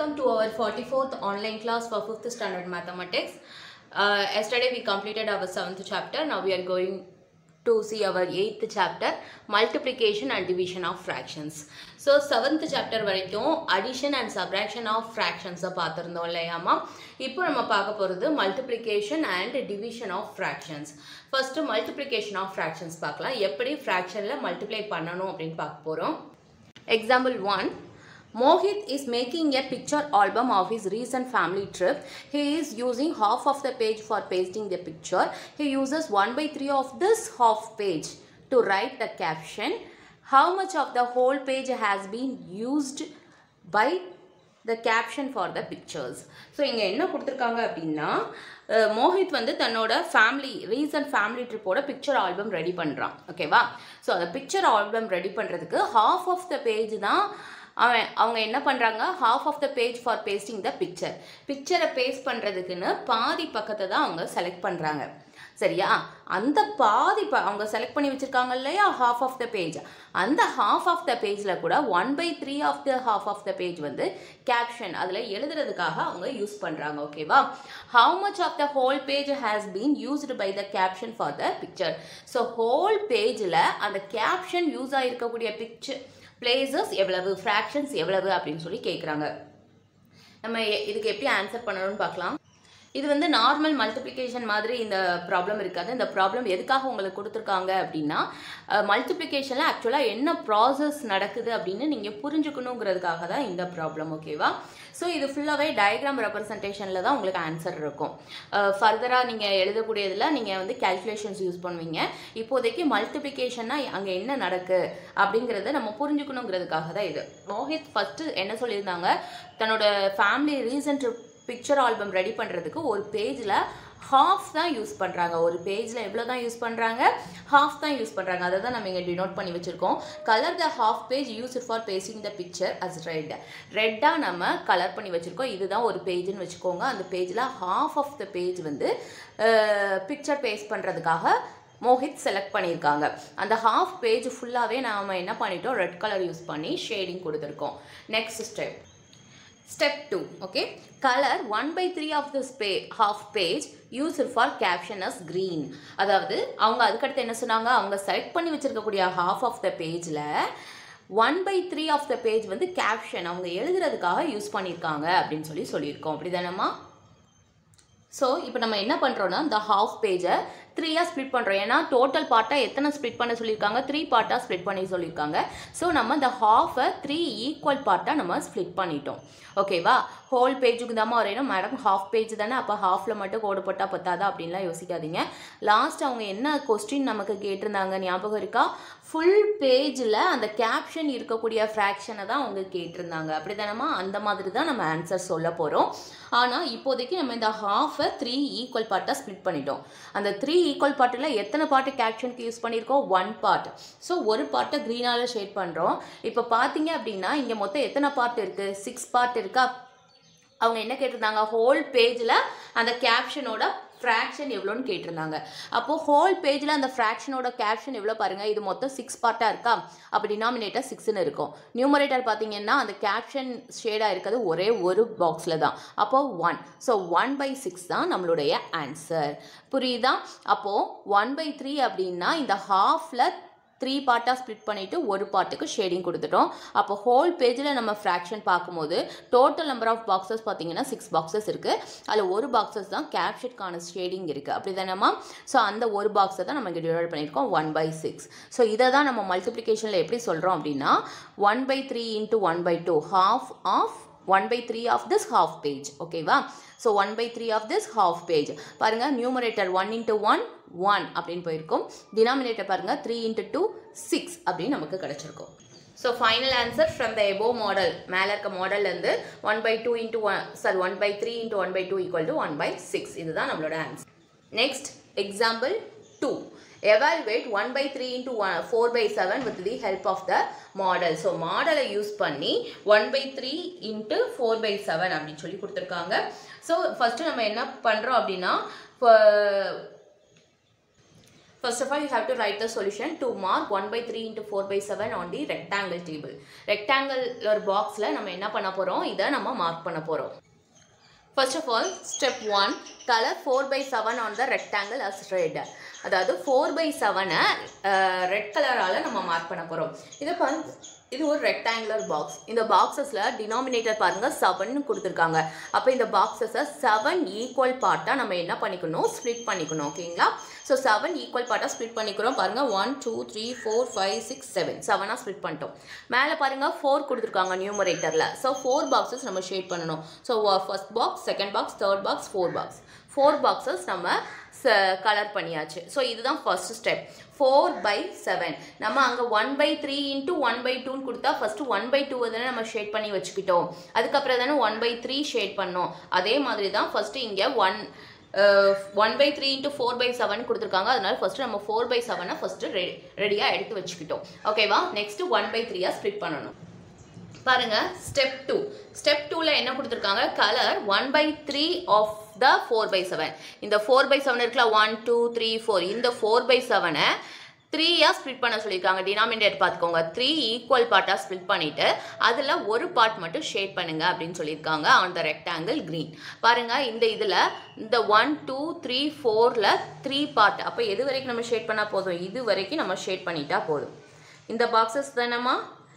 Welcome to our 44th online class for 5th standard mathematics. Uh, yesterday we completed our 7th chapter. Now we are going to see our 8th chapter multiplication and division of fractions. So 7th chapter வரைக்கும் addition and subtraction of fractions பார்த்துருந்தோம் இல்லையாமா இப்போ நம்ம பார்க்க போகிறது multiplication and division of fractions. First multiplication of fractions பார்க்கலாம் எப்படி fractionல multiply பண்ணணும் அப்படின்னு பார்க்க போகிறோம் Example 1 Mohit is making a picture album of his recent family trip. He is using half of the page for pasting the picture. He uses 1 by 3 of this half page to write the caption. How much of the whole page has been used by the caption for the pictures so இங்கே என்ன கொடுத்துருக்காங்க அப்படின்னா அஹ், மோஹித் வந்து தன்னோட family recent family ட்ரிப்போட picture album ready பண்ணுறான் ஓகேவா ஸோ அந்த பிக்சர் ஆல்பம் ரெடி பண்ணுறதுக்கு half ஆஃப் த பேஜ் தான் அவன் அவங்க என்ன பண்ணுறாங்க half of the page for pasting the picture பிக்சரை பேஸ்ட் பண்ணுறதுக்குன்னு பாதி பக்கத்தை தான் அவங்க செலக்ட் பண்ணுறாங்க சரியா அந்த பாதி ப அவங்க செலக்ட் பண்ணி வச்சுருக்காங்க இல்லையா ஹாஃப் ஆஃப் த பேஜ் அந்த ஹாஃப் ஆஃப் த பேஜில் கூட one by three of the half of the page வந்து கேப்ஷன் அதில் எழுதுறதுக்காக அவங்க யூஸ் பண்ணுறாங்க ஓகேவா how much of the whole page has been used by the caption for the picture so whole பேஜில் அந்த கேப்ஷன் யூஸ் ஆகிருக்கக்கூடிய பிக்சர் பிளேசஸ் எவ்வளவு ஃப்ராக்ஷன்ஸ் எவ்வளவு அப்படின்னு சொல்லி கேட்குறாங்க நம்ம எ- இதுக்கு எப்படி ஆன்சர் பண்ணணும்னு பார்க்கலாம் இது வந்து நார்மல் மல்டிப்ளிகேஷன் மாதிரி இந்த ப்ராப்ளம் இருக்காது இந்த ப்ராப்ளம் எதுக்காக உங்களுக்கு கொடுத்துருக்காங்க அப்படின்னா மல்டிப்ளிகேஷனில் ஆக்சுவலாக என்ன ப்ராசஸ் நடக்குது அப்படின்னு நீங்கள் புரிஞ்சுக்கணுங்கிறதுக்காக தான் இந்த ப்ராப்ளம் ஓகேவா ஸோ இது ஃபுல்லாகவே டயக்ராம் ரெப்ரசன்டேஷனில் தான் உங்களுக்கு ஆன்சர் இருக்கும் ஃபர்தராக நீங்கள் எழுதக்கூடியதில் நீங்கள் வந்து கேல்குலேஷன்ஸ் யூஸ் பண்ணுவீங்க இப்போதைக்கு மல்டிப்ளிகேஷன்னா அங்கே என்ன நடக்கு அப்படிங்கிறத நம்ம புரிஞ்சுக்கணுங்கிறதுக்காக தான் இது மோஹித் ஃபஸ்ட்டு என்ன சொல்லியிருந்தாங்க தன்னோட family recent picture album ready பண்ணுறதுக்கு ஒரு பேஜில் ஹாஃப் தான் யூஸ் பண்ணுறாங்க ஒரு பேஜில் எவ்வளோ தான் யூஸ் பண்ணுறாங்க ஹாஃப் தான் யூஸ் பண்ணுறாங்க அதை தான் நம்ம இங்கே டினோட் பண்ணி வச்சுருக்கோம் colour the half page use for pasting the picture as red ரெட்டாக நம்ம கலர் பண்ணி வச்சுருக்கோம் இதுதான் ஒரு பேஜ்னு வச்சுக்கோங்க அந்த பேஜில் ஹாஃப் ஆஃப் த பேஜ் வந்து பிக்சர் பேஸ்ட் பண்ணுறதுக்காக மோஹித் செலக்ட் பண்ணியிருக்காங்க அந்த ஹாஃப் பேஜ் ஃபுல்லாகவே நாம் என்ன பண்ணிட்டோம் ரெட் கலர் யூஸ் பண்ணி ஷேடிங் கொடுத்துருக்கோம் next step Step 2 okay color 1 by 3 of this pa- half page used for caption as green அதாவது அவங்க அதுக்கடுத்து என்ன சொன்னாங்க அவங்க செலக்ட் பண்ணி வச்சிருக்கக்கூடிய half of the pageல one by three of the page வந்து கேப்ஷன் அவங்க எழுதுறதுக்காக யூஸ் பண்ணியிருக்காங்க அப்படின்னு சொல்லி சொல்லியிருக்கோம் அப்படிதானம்மா ஸோ இப்போ நம்ம என்ன பண்ணுறோன்னா இந்த ஹாஃப் பேஜை த்ரீயாக ஸ்ப்ளிட் பண்ணுறோம் ஏன்னா டோட்டல் பார்ட்டாக எத்தனை ஸ்ப்ளிட் பண்ண சொல்லியிருக்காங்க த்ரீ பார்ட்டாக ஸ்ப்ளிட் பண்ணி சொல்லியிருக்காங்க ஸோ நம்ம இந்த ஹாஃபை த்ரீ ஈக்குவல் பார்ட்டாக நம்ம ஸ்ப்ளிட் பண்ணிட்டோம் ஓகேவா ஹோல் பேஜுக்கு தான் வரையணும் மேடம் ஹாஃப் பேஜ் தானே அப்போ ஹாஃபில் மட்டும் கோடு போட்டால் பத்தாதா அப்படின்லாம் யோசிக்காதீங்க லாஸ்ட் அவங்க என்ன கொஸ்டின் நமக்கு கேட்டிருந்தாங்க ஞாபகம் இருக்கா ஃபுல் பேஜில் அந்த கேப்ஷன் இருக்கக்கூடிய ஃப்ராக்ஷனை தான் அவங்க கேட்டிருந்தாங்க அப்படி தானேமா அந்த மாதிரி தான் நம்ம ஆன்சர் சொல்ல போகிறோம் ஆனால் இப்போதைக்கு நம்ம இந்த ஹாஃபை த்ரீ ஈக்குவல் பார்ட்டாக ஸ்ப்ளிட் பண்ணிட்டோம் அந்த த்ரீ ஈக்குவல் பார்ட்டில் எத்தனை பார்ட்டு கேப்ஷனுக்கு யூஸ் பண்ணியிருக்கோம் ஒன் பார்ட் ஸோ ஒரு பார்ட்டை க்ரீனால் ஷேட் பண்ணுறோம் இப்போ பார்த்தீங்க அப்படின்னா இங்கே மொத்தம் எத்தனை பார்ட் இருக்குது சிக்ஸ் பார்ட் இருக்கா அவங்க என்ன கேட்டிருந்தாங்க ஹோல் பேஜில் அந்த கேப்ஷனோட ஃப்ராக்ஷன் எவ்வளோன்னு கேட்டிருந்தாங்க அப்போது ஹோல் பேஜில் அந்த ஃப்ராக்ஷனோட கேப்ஷன் எவ்வளோ பாருங்கள் இது மொத்தம் சிக்ஸ் பார்ட்டாக இருக்கா அப்போ டினாமினேட்டர் சிக்ஸ்னு இருக்கும் நியூமரேட்டர் பார்த்தீங்கன்னா அந்த கேப்ஷன் ஷேடாக இருக்கிறது ஒரே ஒரு பாக்ஸில் தான் அப்போது one so one by six தான் நம்மளுடைய ஆன்சர் புரியுதா அப்போது ஒன் பை த்ரீ அப்படின்னா இந்த ஹாஃபில் த்ரீ பார்ட்டாக ஸ்ப்ளிட் பண்ணிவிட்டு ஒரு பார்ட்டுக்கு ஷேடிங் கொடுத்துட்டோம் அப்போ ஹோல் பேஜில் நம்ம ஃப்ராக்ஷன் பார்க்கும்போது டோட்டல் நம்பர் ஆஃப் பாக்ஸஸ் பார்த்தீங்கன்னா சிக்ஸ் பாக்ஸஸ் இருக்குது அதில் ஒரு பாக்ஸஸ் தான் கேப்ஷனுக்கான ஷேடிங் இருக்குது அப்படி தானேம்மா ஸோ அந்த ஒரு பாக்ஸை தான் நம்ம இங்கே டிவைட் பண்ணியிருக்கோம் ஒன் பை சிக்ஸ் ஸோ இதை தான் நம்ம மல்டிப்ளிகேஷனில் எப்படி சொல்கிறோம் அப்படின்னா one by three into one by two half of one by three of this half page ஓகேவா so one by three of this half page பாருங்கள் numerator one into one one அப்படின்னு போயிருக்கும் டினாமினேட்டர் பாருங்கள் த்ரீ இன்ட்டு டூ சிக்ஸ் அப்படின்னு நமக்கு கிடச்சிருக்கும் so final answer from the above model மேலே இருக்க மாடல்லேருந்து one by two into one sorry one by three into one by two equal to one by six இதுதான் நம்மளோட answer next example to evaluate 1 by 3 into 1, 4 by 7 with the help of the model. So மாடலை use பண்ணி 1 by 3 into 4 by 7 அப்படின்னு சொல்லி கொடுத்துருக்காங்க so first நம்ம என்ன பண்ணுறோம் அப்படின்னா First of all, you have to write the solution to mark 1 by 3 into 4 by 7 on the rectangle table. Rectangle ஒரு பாக்ஸில் நம்ம என்ன பண்ண போகிறோம் இதை நம்ம மார்க் பண்ண போகிறோம் First of all, step 1, color 4 by 7 on the rectangle as red. அதாவது 4 by 7-ஐ ரெட் கலரால் நம்ம மார்க் பண்ண போகிறோம் இதை பாருங்க இது ஒரு ரெக்டாங்குலர் பாக்ஸ் இந்த பாக்ஸஸில் டினாமினேட்டர் பாருங்கள் செவன் கொடுத்துருக்காங்க அப்போ இந்த பாக்ஸஸை செவன் ஈக்குவல் பார்ட்டாக நம்ம என்ன பண்ணிக்கணும் ஸ்ப்ளிட் பண்ணிக்கணும் ஓகேங்களா ஸோ செவன் ஈக்குவல் பார்ட்டாக ஸ்ப்ளிட் பண்ணிக்கிறோம் பாருங்கள் one two three four five six seven செவனாக ஸ்ப்ளிட் பண்ணிட்டோம் மேலே பாருங்கள் ஃபோர் கொடுத்துருக்காங்க நியூமரேட்டரில் ஸோ ஃபோர் பாக்ஸஸ் நம்ம ஷேட் பண்ணணும் so first box second box third box four box four boxes நம்ம கலர் பண்ணியாச்சு ஸோ இதுதான் first step four by seven நம்ம அங்கே one by three into one by டூன்னு கொடுத்தா ஃபஸ்ட்டு ஒன் பை டூ தானே நம்ம ஷேட் பண்ணி வச்சுக்கிட்டோம் அதுக்கப்புறம் தானே ஒன் பை த்ரீ ஷேட் பண்ணோம் அதே மாதிரி தான் ஃபஸ்ட்டு இங்கே one one by three into four by seven கொடுத்துருக்காங்க அதனால ஃபஸ்ட்டு நம்ம ஃபோர் பை செவனை ஃபஸ்ட்டு ரெடி ரெடியாக எடுத்து வச்சுக்கிட்டோம் ஓகேவா நெக்ஸ்ட்டு ஒன் பை த்ரீயாக ஸ்ப்ளிட் பண்ணணும் பாருங்க ஸ்டெப் டூ ஸ்டெப் டூவில் என்ன கொடுத்துருக்காங்க colour one by three of the four by seven இந்த ஃபோர் பை செவன் இருக்குல்ல ஒன் டூ த்ரீ ஃபோர் இந்த ஃபோர் பை செவனை த்ரீயாக ஸ்ப்ளிட் பண்ண சொல்லியிருக்காங்க டினாமினேட் பார்த்துக்கோங்க த்ரீ ஈக்குவல் பார்ட்டாக ஸ்ப்ளிட் பண்ணிவிட்டு அதில் ஒரு பார்ட் மட்டும் ஷேட் பண்ணுங்க அப்படின்னு சொல்லியிருக்காங்க ஆன் த ரெக்டாங்கிள் க்ரீன் பாருங்கள் இந்த இதில் இந்த ஒன் டூ த்ரீ ஃபோரில் த்ரீ பார்ட் அப்போ எது வரைக்கும் நம்ம ஷேட் பண்ணால் போதும் இது வரைக்கும் நம்ம ஷேட் பண்ணிட்டா போதும் இந்த பாக்ஸஸ் தானேம்மா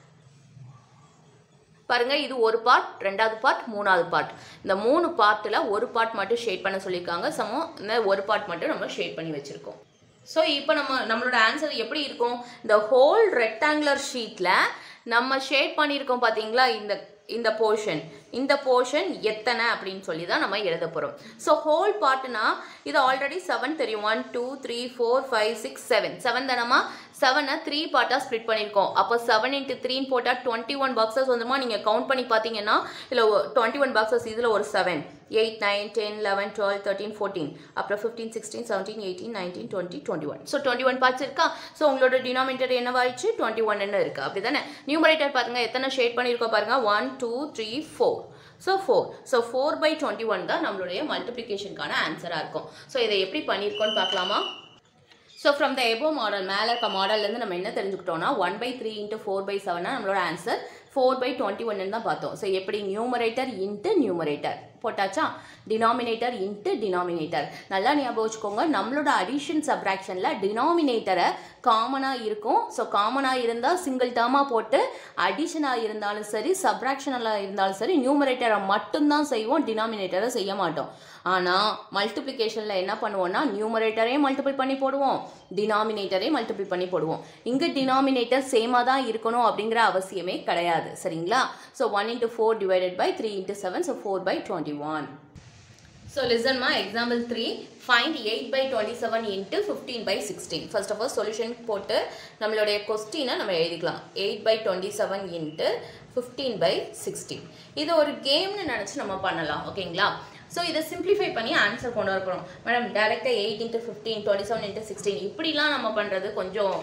பாருங்க இது ஒரு பார்ட் ரெண்டாவது பார்ட் மூணாவது பார்ட் இந்த மூணு பார்ட்டில் ஒரு பார்ட் மட்டும் ஷேட் பண்ண சொல்லியிருக்காங்க சமம் இந்த ஒரு பார்ட் மட்டும் நம்ம ஷேட் பண்ணி வச்சுருக்கோம் ஸோ இப்போ நம்ம நம்மளோட ஆன்சர் எப்படி இருக்கும் இந்த ஹோல் ரெக்டாங்குலர் ஷீட்டில் நம்ம ஷேட் பண்ணியிருக்கோம் பார்த்தீங்களா இந்த இந்த போர்ஷன் இந்த போர்ஷன் எத்தனை அப்படின்னு சொல்லி தான் நம்ம எழுத போகிறோம் ஸோ ஹோல் பார்ட்னா இது ஆல்ரெடி செவன் தெரியும் one two three four five six seven seven தானமா செவனை த்ரீ பார்ட்டாக ஸ்ப்ளிட் பண்ணியிருக்கோம் அப்போ செவன் இன்ட்டு த்ரீன்னு போட்டால் டுவெண்ட்டி ஒன் பாக்ஸஸ் வந்துமா நீங்கள் கவுண்ட் பண்ணி பார்த்தீங்கன்னா இல்லை டுவெண்ட்டி ஒன் பாக்ஸஸ் இதில் ஒரு seven eight nine ten eleven twelve thirteen fourteen அப்புறம் fifteen sixteen seventeen eighteen nineteen twenty twenty one so twenty one parts இருக்கா ஸோ உங்களோட டினாமினேட்டர் என்னவாயிடுச்சு டுவெண்ட்டி ஒன்னு இருக்குது அப்படி தானே நியூமரேட்டர் பாருங்க எத்தனை ஷேட் பண்ணியிருக்கோம் பாருங்க one two three four so four so four by twenty one தான் நம்மளுடைய மல்டிப்ளிகேஷனுக்கான ஆன்சராக இருக்கும் ஸோ இதை எப்படி பண்ணியிருக்கோன்னு பார்க்கலாமா so from the above model மேலே இருக்க மாடல்லேருந்து நம்ம என்ன தெரிஞ்சுக்கிட்டோம்னா one by three into four by செவனாக நம்மளோட ஆன்சர் ஃபோர் பை டுவெண்ட்டி ஒன்னு தான் பார்த்தோம் ஸோ எப்படி நியூமரேட்டர் இன்ட்டு நியூமரேட்டர் போட்டாச்சா டினாமினேட்டர் இன்ட்டு டினாமினேட்டர் நல்லா ஞாபகம் வச்சுக்கோங்க நம்மளோட அடிஷன் சப்ராக்ஷனில் டினாமினேட்டரை காமனாக இருக்கும் ஸோ காமனாக இருந்தால் சிங்கிள் டேர்மாக போட்டு அடிஷனாக இருந்தாலும் சரி சப்ராக்ஷனலாக இருந்தாலும் சரி நியூமரேட்டரை மட்டும்தான் செய்வோம் டினாமினேட்டரை செய்ய மாட்டோம் ஆனால் மல்டிப்ளிகேஷனில் என்ன பண்ணுவோம்னா நியூமரேட்டரையும் மல்டிபிள் பண்ணி போடுவோம் டினாமினேட்டரையும் மல்டிபிள் பண்ணி போடுவோம் இங்கே டினாமினேட்டர் சேமாக தான் இருக்கணும் அப்படிங்கிற அவசியமே கிடையாது சரிங்களா so one into four divided by three into seven so four by twenty one so லிசன்மா example three find eight by twenty seven into fifteen by sixteen first of all solution போட்டு நம்மளுடைய கொஸ்டினை நம்ம எழுதிக்கலாம் eight by twenty seven into fifteen by sixteen இது ஒரு கேம்னு நினச்சி நம்ம பண்ணலாம் ஓகேங்களா ஸோ இதை சிம்பிளிஃபை பண்ணி ஆன்சர் கொண்டு வர போகிறோம் மேடம் டேரெக்டாக eight into fifteen twenty seven into sixteen இப்படிலாம் நம்ம பண்ணுறது கொஞ்சம்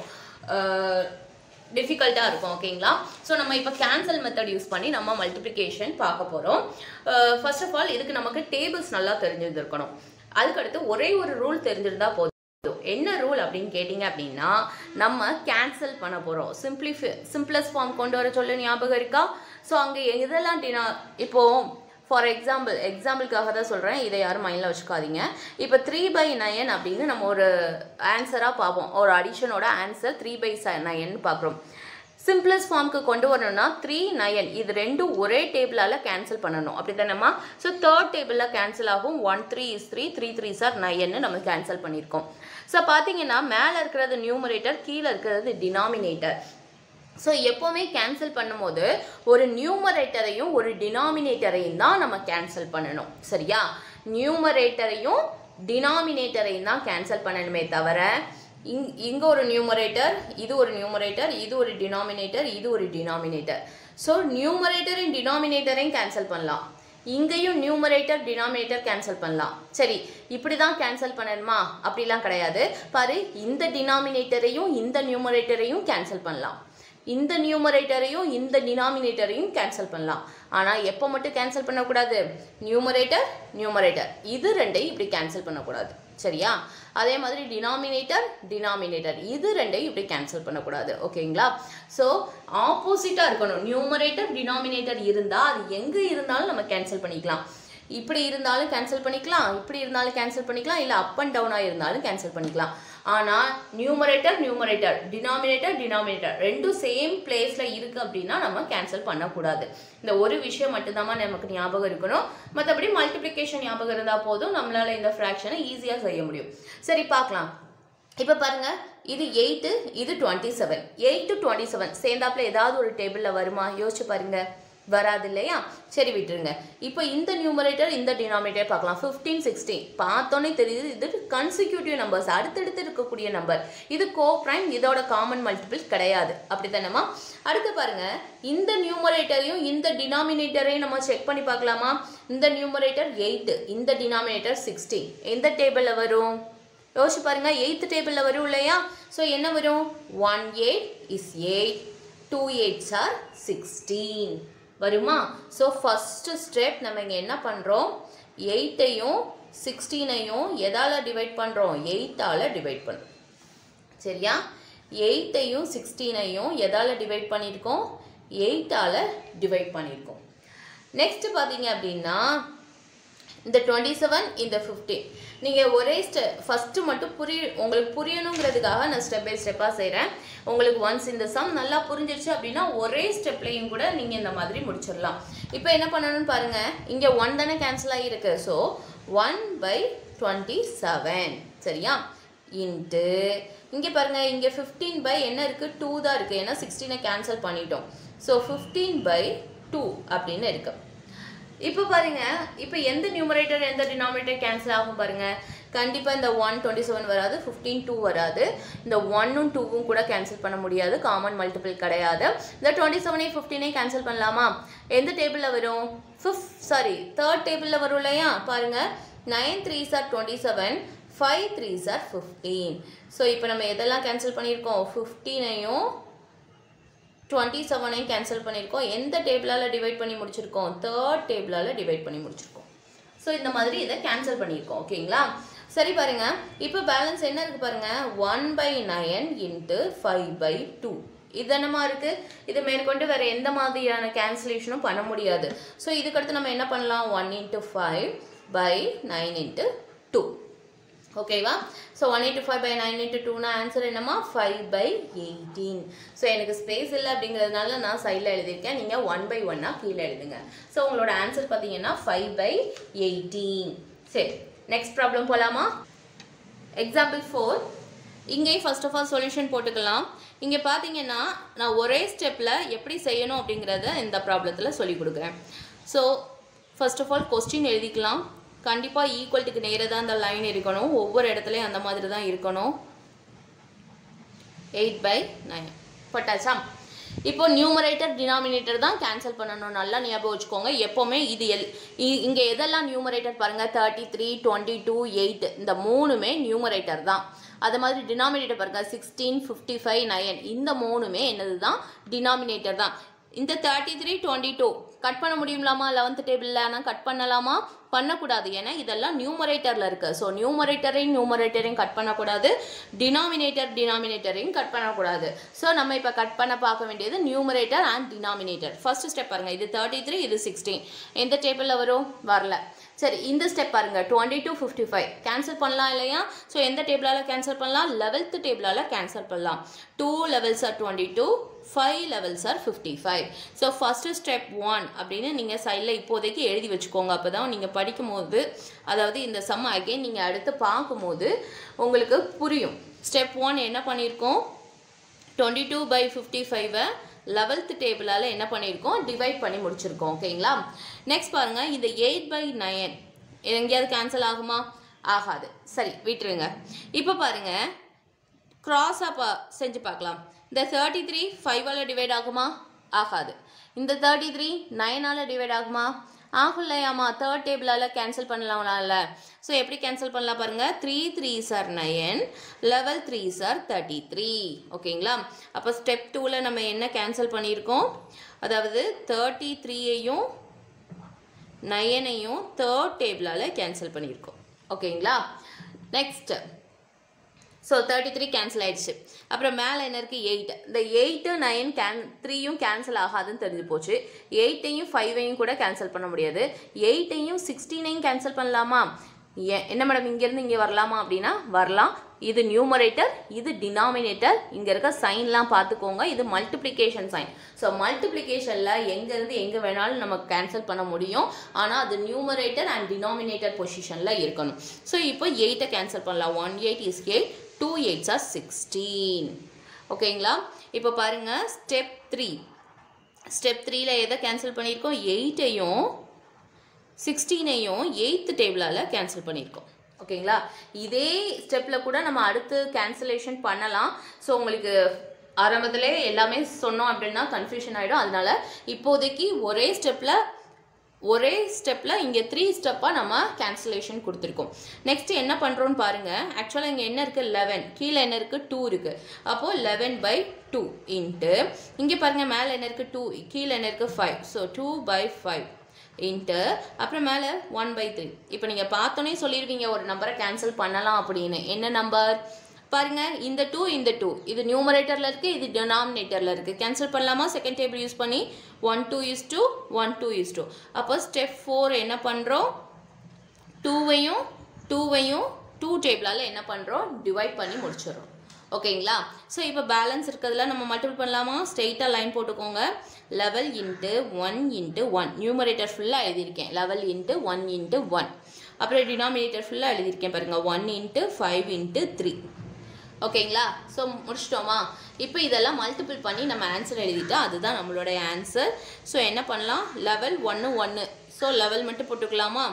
டிஃபிகல்ட்டாக இருக்கும் ஓகேங்களா ஸோ நம்ம இப்போ கேன்சல் மெத்தட் யூஸ் பண்ணி நம்ம மல்டிப்ளிகேஷன் பார்க்க போகிறோம் ஃபர்ஸ்ட் ஆஃப் ஆல் இதுக்கு நமக்கு டேபிள்ஸ் நல்லா தெரிஞ்சிருந்திருக்கணும் அதுக்கடுத்து ஒரே ஒரு ரூல் தெரிஞ்சிருந்தா போதும் என்ன ரூல் அப்படின்னு கேட்டிங்க அப்படின்னா நம்ம கேன்சல் பண்ண போகிறோம் சிம்பிளிஃபை சிம்பிளஸ்ட் ஃபார்ம் கொண்டு வர சொல்லி ஞாபகம் இருக்கா ஸோ அங்கே எதெல்லாம் டினா இப்போது ஃபார் எக்ஸாம்பிள் எக்ஸாம்பிளுக்காக தான் சொல்கிறேன் இதை யாரும் மைண்டில் வச்சுக்காதீங்க இப்போ த்ரீ பை நயன் அப்படின்னு நம்ம ஒரு ஆன்சராக பார்ப்போம் ஒரு அடிஷனோட ஆன்சர் த்ரீ பை ச நயன் பார்க்குறோம் சிம்பிளஸ்ட் ஃபார்முக்கு கொண்டு வரணும்னா த்ரீ நயன் இது ரெண்டும் ஒரே டேபிளால் கேன்சல் பண்ணணும் அப்படி தானேம்மா ஸோ தேர்ட் டேபிளில் கேன்சல் ஆகும் one three is three three three are நயன்னு நம்ம கேன்சல் பண்ணியிருக்கோம் ஸோ பார்த்தீங்கன்னா மேலே இருக்கிறது நியூமரேட்டர் கீழே இருக்கிறது டினாமினேட்டர் ஸோ எப்போவுமே கேன்சல் பண்ணும்போது ஒரு நியூமரேட்டரையும் ஒரு டினாமினேட்டரையும் தான் நம்ம கேன்சல் பண்ணணும் சரியா நியூமரேட்டரையும் டினாமினேட்டரையும் தான் கேன்சல் பண்ணணுமே தவிர இங் இங்கே ஒரு நியூமரேட்டர் இது ஒரு நியூமரேட்டர் இது ஒரு டினாமினேட்டர் இது ஒரு டினாமினேட்டர் ஸோ நியூமரேட்டரையும் டினாமினேட்டரையும் கேன்சல் பண்ணலாம் இங்கேயும் நியூமரேட்டர் டினாமினேட்டர் கேன்சல் பண்ணலாம் சரி இப்படி தான் கேன்சல் பண்ணணுமா அப்படிலாம் கிடையாது பாரு இந்த டினாமினேட்டரையும் இந்த நியூமரேட்டரையும் கேன்சல் பண்ணலாம் இந்த நியூமரேட்டரையும் இந்த டினாமினேட்டரையும் கேன்சல் பண்ணலாம் ஆனால் எப்போ மட்டும் கேன்சல் பண்ணக்கூடாது நியூமரேட்டர் நியூமரேட்டர் இது ரெண்டையும் இப்படி கேன்சல் பண்ணக்கூடாது சரியா அதே மாதிரி டினாமினேட்டர் டினாமினேட்டர் இது ரெண்டையும் இப்படி கேன்சல் பண்ணக்கூடாது ஓகேங்களா ஸோ ஆப்போசிட்டாக இருக்கணும் நியூமரேட்டர் டினாமினேட்டர் இருந்தால் அது எங்கே இருந்தாலும் நம்ம கேன்சல் பண்ணிக்கலாம் இப்படி இருந்தாலும் கேன்சல் பண்ணிக்கலாம் இப்படி இருந்தாலும் கேன்சல் பண்ணிக்கலாம் இல்லை அப் அண்ட் டவுனாக இருந்தாலும் கேன்சல் பண்ணிக்கலாம் ஆனால் நியூமரேட்டர் நியூமரேட்டர் டினாமினேட்டர் டினாமினேட்டர் ரெண்டும் சேம் பிளேஸில் இருக்குது அப்படின்னா நம்ம கேன்சல் பண்ணக்கூடாது இந்த ஒரு விஷயம் மட்டும்தாம்மா நமக்கு ஞாபகம் இருக்கணும் மற்றபடி மல்டிப்ளிகேஷன் ஞாபகம் இருந்தால் போதும் நம்மளால் இந்த ஃப்ராக்ஷனை ஈஸியாக செய்ய முடியும் சரி பார்க்கலாம் இப்போ பாருங்க இது எயிட்டு இது twenty seven eight to twenty seven சேர்ந்தாப்புல ஏதாவது ஒரு டேபிளில் வருமா யோசிச்சு பாருங்க வராது இல்லையா சரி விட்டுருங்க இப்போ இந்த நியூமரேட்டர் இந்த டினாமினேட்டர் பார்க்கலாம் ஃபிஃப்டீன் சிக்ஸ்டீன் பார்த்தோன்னே தெரியுது இது கன்சிக்யூட்டிவ் நம்பர்ஸ் அடுத்தடுத்து இருக்கக்கூடிய நம்பர் இது கோ ப்ரைம் இதோட காமன் மல்டிபிள் கிடையாது அப்படித்தானம்மா அடுத்து பாருங்க இந்த நியூமரேட்டரையும் இந்த டினாமினேட்டரையும் நம்ம செக் பண்ணி பார்க்கலாமா இந்த நியூமரேட்டர் எயிட்டு இந்த டினாமினேட்டர் சிக்ஸ்டீன் எந்த டேபிளில் வரும் யோசிச்சு பாருங்க எயித்து டேபிளில் வரும் இல்லையா ஸோ என்ன வரும் one eight is eight two eights are sixteen வருமா ஸோ ஃபஸ்ட்டு ஸ்டெப் நம்ம இங்கே என்ன பண்ணுறோம் எயிட்டையும் சிக்ஸ்டீனையும் எதால் டிவைட் பண்ணுறோம் எயிட்டால் டிவைட் பண்ணுறோம் சரியா எயிட்டையும் சிக்ஸ்டீனையும் எதால் டிவைட் பண்ணியிருக்கோம் எயிட்டால் டிவைட் பண்ணியிருக்கோம் நெக்ஸ்ட் பார்த்தீங்க அப்படின்னா இந்த டுவெண்ட்டி செவன் இந்த ஃபிஃப்டீன் நீங்கள் ஒரே ஸ்டெ ஃபஸ்ட்டு மட்டும் புரிய உங்களுக்கு புரியணுங்கிறதுக்காக நான் ஸ்டெப் பை ஸ்டெப்பாக செய்கிறேன் உங்களுக்கு ஒன்ஸ் இந்த சம் நல்லா புரிஞ்சிருச்சு அப்படின்னா ஒரே ஸ்டெப்லையும் கூட நீங்கள் இந்த மாதிரி முடிச்சிடலாம் இப்போ என்ன பண்ணணும்னு பாருங்கள் இங்கே ஒன் தானே கேன்சல் ஆகியிருக்கு so one by twenty seven சரியா இன்ட்டு இங்கே பாருங்கள் இங்கே ஃபிஃப்டீன் பை என்ன இருக்குது டூ தான் இருக்குது ஏன்னா சிக்ஸ்டீனை கேன்சல் பண்ணிட்டோம் ஸோ ஃபிஃப்டீன் பை டூ அப்படின்னு இருக்குது இப்போ பாருங்க இப்போ எந்த நியூமரேட்டர் எந்த டினாமினேட்டர் கேன்சல் ஆகும் பாருங்க கண்டிப்பாக இந்த ஒன் டுவெண்ட்டி செவன் வராது ஃபிஃப்டீன் டூ வராது இந்த ஒன்னும் டூவும் கூட கேன்சல் பண்ண முடியாது காமன் மல்டிபிள் கிடையாது இந்த டுவெண்ட்டி செவனே ஃபிஃப்டீனே கேன்சல் பண்ணலாமா எந்த டேபிளில் வரும் ஃபிஃப்த் சாரி தேர்ட் டேபிளில் வரும் இல்லையா பாருங்க nine three are twenty seven five three are fifteen so இப்போ நம்ம எதெல்லாம் கேன்சல் பண்ணியிருக்கோம் ஃபிஃப்டீனையும் டுவெண்ட்டி செவனையும் கேன்சல் பண்ணியிருக்கோம் எந்த டேபிளால் டிவைட் பண்ணி முடிச்சிருக்கோம் தேர்ட் டேபிளால் டிவைட் பண்ணி முடிச்சிருக்கோம் ஸோ இந்த மாதிரி இதை கேன்சல் பண்ணியிருக்கோம் ஓகேங்களா சரி பாருங்க இப்போ பேலன்ஸ் என்ன இருக்கு பாருங்க one by nine into five by two இது என்னமா இருக்கு இது மேற்கொண்டு வேற எந்த மாதிரியான கேன்சலேஷனும் பண்ண முடியாது ஸோ இதுக்கடுத்து நம்ம என்ன பண்ணலாம் one into five by nine into two ஓகேவா so one eighty five by nine into டூனா ஆன்சர் என்னம்மா ஃபைவ் பை எயிட்டீன் ஸோ எனக்கு ஸ்பேஸ் இல்லை அப்படிங்கிறதுனால நான் சைடில் எழுதியிருக்கேன் நீங்கள் ஒன் பை ஒன்னாக கீழே எழுதுங்க ஸோ உங்களோட ஆன்சர் பார்த்தீங்கன்னா ஃபைவ் பை எயிட்டீன் சரி நெக்ஸ்ட் ப்ராப்ளம் போகலாமா எக்ஸாம்பிள் ஃபோர் இங்கேயும் ஃபர்ஸ்ட் ஆஃப் ஆல் சொல்யூஷன் போட்டுக்கலாம் இங்கே பார்த்தீங்கன்னா நான் ஒரே ஸ்டெப்பில் எப்படி செய்யணும் அப்படிங்கிறத இந்த ப்ராப்ளத்தில் சொல்லி கொடுக்குறேன் so first of all question எழுதிக்கலாம் கண்டிப்பாக ஈக்குவல்ட்டுக்கு நேராக தான் அந்த லைன் இருக்கணும் ஒவ்வொரு இடத்துலையும் அந்த மாதிரி தான் இருக்கணும் எயிட் பை நைன் போட்டாச்சா இப்போ நியூமரேட்டர் டினாமினேட்டர் தான் கேன்சல் பண்ணணும் நல்லா ஞாபகம் வச்சுக்கோங்க எப்போவுமே இது எல் இங்கே எதெல்லாம் நியூமரேட்டர் பாருங்கள் thirty three twenty two eight இந்த மூணுமே நியூமரேட்டர் தான் அது மாதிரி டினாமினேட்டர் பாருங்கள் சிக்ஸ்டீன் ஃபிஃப்டி ஃபைவ் நயன் இந்த மூணுமே என்னது தான் டினாமினேட்டர் தான் இந்த thirty three twenty two cut பண்ண முடியுங்களாமா லெவன்த் டேபிளில் ஆனால் கட் பண்ணலாமா பண்ணக்கூடாது ஏன்னா இதெல்லாம் நியூமரேட்டரில் இருக்குது ஸோ நியூமரேட்டரையும் நியூமரேட்டரையும் கட் பண்ணக்கூடாது டினாமினேட்டர் டினாமினேட்டரையும் கட் பண்ணக்கூடாது ஸோ நம்ம இப்போ கட் பண்ண பார்க்க வேண்டியது numerator and denominator first step பாருங்கள் இது தேர்ட்டி த்ரீ இது சிக்ஸ்டீன் எந்த டேபிளில் வரும் வரல சரி இந்த ஸ்டெப் பாருங்கள் twenty two fifty five cancel பண்ணலாம் இல்லையா ஸோ எந்த டேபிளால் கேன்சல் பண்ணலாம் லெவல்த் டேபிளால் கேன்சல் பண்ணலாம் two elevens are twenty two five elevens are fifty five so first step one அப்படின்னு நீங்கள் சைடில் இப்போதைக்கு எழுதி வச்சுக்கோங்க அப்போ தான் நீங்கள் படிக்கும்போது அதாவது இந்த சம் அகைன் நீங்கள் அடுத்து பார்க்கும்போது உங்களுக்கு புரியும் ஸ்டெப் ஒன் என்ன பண்ணியிருக்கோம் டுவெண்ட்டி டூ பை ஃபிஃப்டி ஃபைவை லெவல்த் டேபிளால் என்ன பண்ணியிருக்கோம் டிவைட் பண்ணி முடிச்சிருக்கோம் ஓகேங்களா நெக்ஸ்ட் பாருங்கள் இந்த எயிட் பை நயன் எங்கேயாவது கேன்சல் ஆகுமா ஆகாது சரி விட்டுருங்க இப்போ பாருங்கள் க்ராஸாக பா செஞ்சு பார்க்கலாம் இந்த தேர்ட்டி த்ரீ ஃபைவால் டிவைட் ஆகுமா ஆகாது இந்த தேர்ட்டி த்ரீ நைனால் டிவைட் ஆகுமா ஆகும் இல்லையாம்மா தேர்ட் டேபிளால் கேன்சல் பண்ணலாம்ல ஸோ எப்படி கேன்சல் பண்ணலாம் பாருங்கள் three three are nine eleven threes are thirty three ஓகேங்களா அப்போ ஸ்டெப் டூவில் நம்ம என்ன கேன்சல் பண்ணியிருக்கோம் அதாவது தேர்ட்டி த்ரீயையும் நயனையும் தேர்ட் டேபிளால் கேன்சல் பண்ணியிருக்கோம் ஓகேங்களா next so thirty three cancel ஆயிடுச்சு அப்புறம் மேலே என்ன இருக்குது எயிட் இந்த எயிட்டு நைன் கேன் த்ரீயும் கேன்சல் ஆகாதுன்னு தெரிஞ்சு போச்சு எயிட்டையும் ஃபைவையும் கூட கேன்சல் பண்ண முடியாது எயிட்டையும் சிக்ஸ்டீனையும் கேன்சல் பண்ணலாமா ஏன் என்ன மேடம் இங்கேருந்து இங்கே வரலாமா அப்படின்னா வரலாம் இது நியூமரேட்டர் இது டினாமினேட்டர் இங்கே இருக்க சைன்லாம் பார்த்துக்கோங்க இது மல்டிப்ளிகேஷன் சைன் ஸோ மல்டிப்ளிகேஷனில் எங்கேருந்து எங்கே வேணாலும் நம்ம கேன்சல் பண்ண முடியும் ஆனால் அது நியூமரேட்டர் அண்ட் டினாமினேட்டர் பொசிஷனில் இருக்கணும் ஸோ இப்போ எயிட்டை கேன்சல் பண்ணலாம் one eight is eight two eights are sixteen ஓகேங்களா இப்போ பாருங்கள் ஸ்டெப் த்ரீ ஸ்டெப் த்ரீல எதை கேன்சல் பண்ணியிருக்கோம் எயிட்டையும் சிக்ஸ்டீனையும் எயித்து டேபிளால் கேன்சல் பண்ணியிருக்கோம் ஓகேங்களா இதே ஸ்டெப்பில் கூட நம்ம அடுத்து கேன்சலேஷன் பண்ணலாம் ஸோ உங்களுக்கு ஆரம்பத்திலே எல்லாமே சொன்னோம் அப்படின்னா கன்ஃபியூஷன் ஆகிடும் அதனால இப்போதைக்கு ஒரே ஸ்டெப்பில் ஒரே ஸ்டெப்பில் இங்கே த்ரீ ஸ்டெப்பாக நம்ம கேன்சலேஷன் கொடுத்துருக்கோம் நெக்ஸ்ட் என்ன பண்ணுறோன்னு பாருங்கள் ஆக்சுவலாக இங்கே என்ன இருக்குது லெவன் கீழே என்ன இருக்குது டூ இருக்குது அப்போது லெவன் பை டூ இன்ட்டு இங்கே பாருங்கள் மேலே என்ன இருக்குது டூ கீழே என்ன இருக்குது five so two by five into அப்புறம் மேலே ஒன் பை த்ரீ இப்போ நீங்கள் பார்த்தோன்னே சொல்லிடுவீங்க ஒரு நம்பரை கேன்சல் பண்ணலாம் அப்படின்னு என்ன நம்பர் பாருங்க இந்த டூ இந்த டூ இது நியூமரேட்டரில் இருக்குது இது டினாமினேட்டரில் இருக்குது கேன்சல் பண்ணலாமா செகண்ட் டேபிள் யூஸ் பண்ணி one two is two one two is two அப்போ ஸ்டெப் ஃபோர் என்ன பண்ணுறோம் டூவையும் டூவையும் டூ டேபிளால் என்ன பண்ணுறோம் டிவைட் பண்ணி முடிச்சிடுறோம் ஓகேங்களா ஸோ இப்போ பேலன்ஸ் இருக்கிறதுல நம்ம மல்டிபிள் பண்ணலாமா ஸ்ட்ரெயிட்டாக லைன் போட்டுக்கோங்க eleven into one into one numerator ஃபுல்லாக எழுதியிருக்கேன் eleven into one into one அப்புறம் டினாமினேட்டர் ஃபுல்லாக எழுதியிருக்கேன் பாருங்கள் one into five into three ஓகேங்களா ஸோ முடிச்சிட்டோமா இப்போ இதெல்லாம் மல்டிபிள் பண்ணி நம்ம ஆன்சர் எழுதிட்டா அதுதான் நம்மளுடைய ஆன்சர் ஸோ என்ன பண்ணலாம் லெவல் ஒன்று ஒன்று ஸோ லெவல் மட்டும் போட்டுக்கலாமா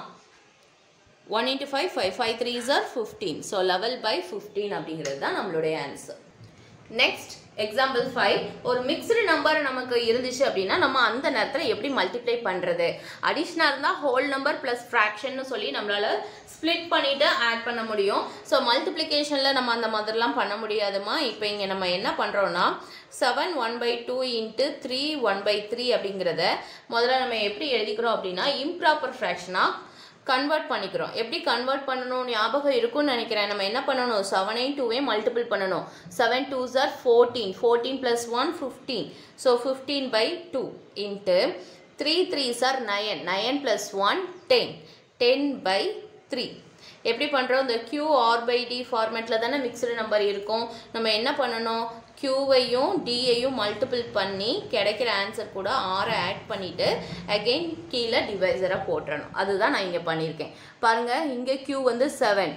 one into five five five three are fifteen so eleven by fifteen அப்படிங்கிறது தான் நம்மளுடைய ஆன்சர் நெக்ஸ்ட் எக்ஸாம்பிள் ஃபைவ் ஒரு மிக்ஸ்டு நம்பர் நமக்கு இருந்துச்சு அப்படின்னா நம்ம அந்த நேரத்தில் எப்படி மல்டிப்ளை பண்ணுறது அடிஷ்னாக இருந்தால் ஹோல் நம்பர் ப்ளஸ் ஃப்ராக்ஷன்னு சொல்லி நம்மளால் ஸ்ப்ளிட் பண்ணிவிட்டு ஆட் பண்ண முடியும் ஸோ மல்டிப்ளிகேஷனில் நம்ம அந்த மாதிரிலாம் பண்ண முடியாதுமா இப்போ இங்கே நம்ம என்ன பண்ணுறோன்னா seven one by two into three one by three அப்படிங்கிறத முதல்ல நம்ம எப்படி எழுதிக்கிறோம் அப்படின்னா இம்ப்ராப்பர் ஃப்ராக்ஷனாக கன்வெர்ட் பண்ணிக்கிறோம் எப்படி கன்வெர்ட் பண்ணணும் ஞாபகம் இருக்கும்னு நினைக்கிறேன் நம்ம என்ன பண்ணணும் செவனையும் டூவே மல்டிபிள் பண்ணணும் seven two are fourteen fourteen plus one fifteen so fifteen by two into three three are nine nine plus one ten ten by three எப்படி பண்ணுறோம் இந்த கியூ ஆர் பை டி ஃபார்மேட்டில் தானே மிக்சடு நம்பர் இருக்கும் நம்ம என்ன பண்ணணும் க்யூவையும் டியையும் மல்டிபிள் பண்ணி கிடைக்கிற ஆன்சர் கூட ஆரை ஆட் பண்ணிவிட்டு அகெயின் கீழே டிவைசரை போட்டுறணும் அதுதான் நான் இங்கே பண்ணியிருக்கேன் பாருங்கள் இங்கே க்யூ வந்து செவன்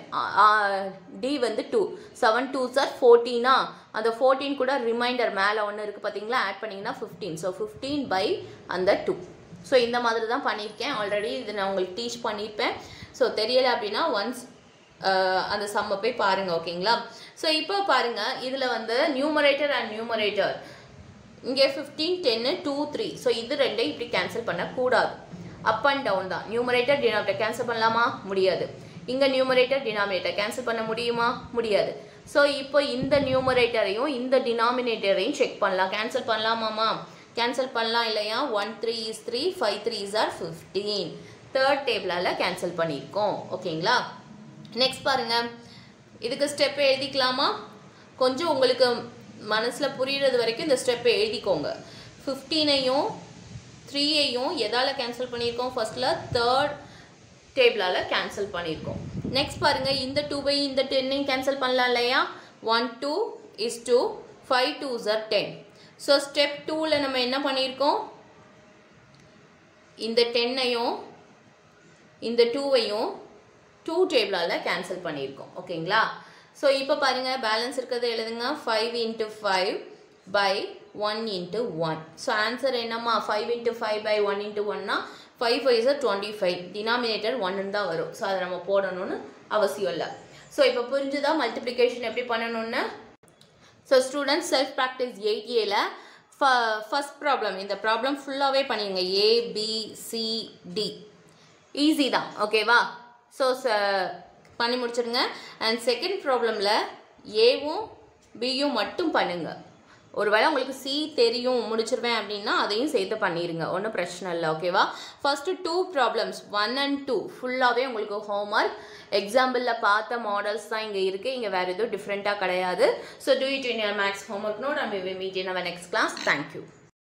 டி வந்து டூ செவன் டூ சார் ஃபோர்டீனா அந்த ஃபோர்டீன் கூட ரிமைண்டர் மேலே ஒன்று இருக்குது பார்த்தீங்களா ஆட் பண்ணிங்கன்னா ஃபிஃப்டீன் ஸோ ஃபிஃப்டீன் பை அந்த டூ ஸோ இந்த மாதிரி தான் பண்ணியிருக்கேன் ஆல்ரெடி இது நான் உங்களுக்கு டீச் பண்ணியிருப்பேன் ஸோ தெரியலை அப்படின்னா ஒன்ஸ் அந்த சம்மை போய் பாருங்கள் ஓகேங்களா ஸோ இப்போ பாருங்கள் இதில் வந்து நியூமரேட்டர் அண்ட் நியூமரேட்டர் இங்கே ஃபிஃப்டீன் டென்னு டூ த்ரீ ஸோ இது ரெண்டையும் இப்படி கேன்சல் பண்ணக்கூடாது அப் அண்ட் டவுன் தான் நியூமரேட்டர் டினாமினேட்டர் கேன்சல் பண்ணலாமா முடியாது இங்கே நியூமரேட்டர் டினாமினேட்டர் கேன்சல் பண்ண முடியுமா முடியாது ஸோ இப்போ இந்த நியூமரேட்டரையும் இந்த டினாமினேட்டரையும் செக் பண்ணலாம் கேன்சல் பண்ணலாமாம்மா கேன்சல் பண்ணலாம் இல்லையா one three is three five three is are fifteen third டேபிளால் கேன்சல் பண்ணியிருக்கோம் ஓகேங்களா நெக்ஸ்ட் பாருங்க இதுக்கு ஸ்டெப் எழுதிக்கலாமா கொஞ்சம் உங்களுக்கு மனசில் புரியுறது வரைக்கும் இந்த ஸ்டெப்பை எழுதிக்கோங்க ஃபிஃப்டீனையும் த்ரீயையும் எதால் கேன்சல் பண்ணியிருக்கோம் ஃபர்ஸ்ட்டில் தேர்ட் டேபிளால் கேன்சல் பண்ணியிருக்கோம் நெக்ஸ்ட் பாருங்கள் இந்த டூவையும் இந்த டென்னையும் கேன்சல் பண்ணலாம் இல்லையா one two is two five two are ten so step டூவில் நம்ம என்ன பண்ணியிருக்கோம் இந்த டென்னையும் இந்த டூவையும் டூ டேபிளால் கேன்சல் பண்ணியிருக்கோம் ஓகேங்களா ஸோ இப்போ பாருங்கள் பேலன்ஸ் இருக்கிறத எழுதுங்க five into five by one into one so answer என்னம்மா five into five by one into ஒன்னா five fives are twenty five denominator ஒன்னு தான் வரும் ஸோ அதை நம்ம போடணும்னு அவசியம் இல்லை ஸோ இப்போ புரிஞ்சுதா மல்டிப்ளிகேஷன் எப்படி பண்ணணும்னு so students self practice eight ஏல ஃப ஃபஸ்ட் ப்ராப்ளம் இந்த ப்ராப்ளம் ஃபுல்லாகவே பண்ணிடுங்க A B C D easy தான் ஓகேவா ஸோ ச பண்ணி முடிச்சிடுங்க அண்ட் செகண்ட் ப்ராப்ளமில் ஏவும் பியும் மட்டும் பண்ணுங்கள் ஒருவேளை உங்களுக்கு சி தெரியும் முடிச்சிருவேன் அப்படின்னா அதையும் சேர்த்து பண்ணிடுங்க ஒன்றும் பிரச்சனை இல்லை ஓகேவா first two problems one and two ஃபுல்லாகவே உங்களுக்கு ஹோம்ஒர்க் எக்ஸாம்பிளில் பார்த்த மாடல்ஸ் தான் இங்கே இருக்குது இங்கே வேறு எதுவும் டிஃப்ரெண்ட்டாக கிடையாது so do it in your maths homework note and we meet in our next class thank you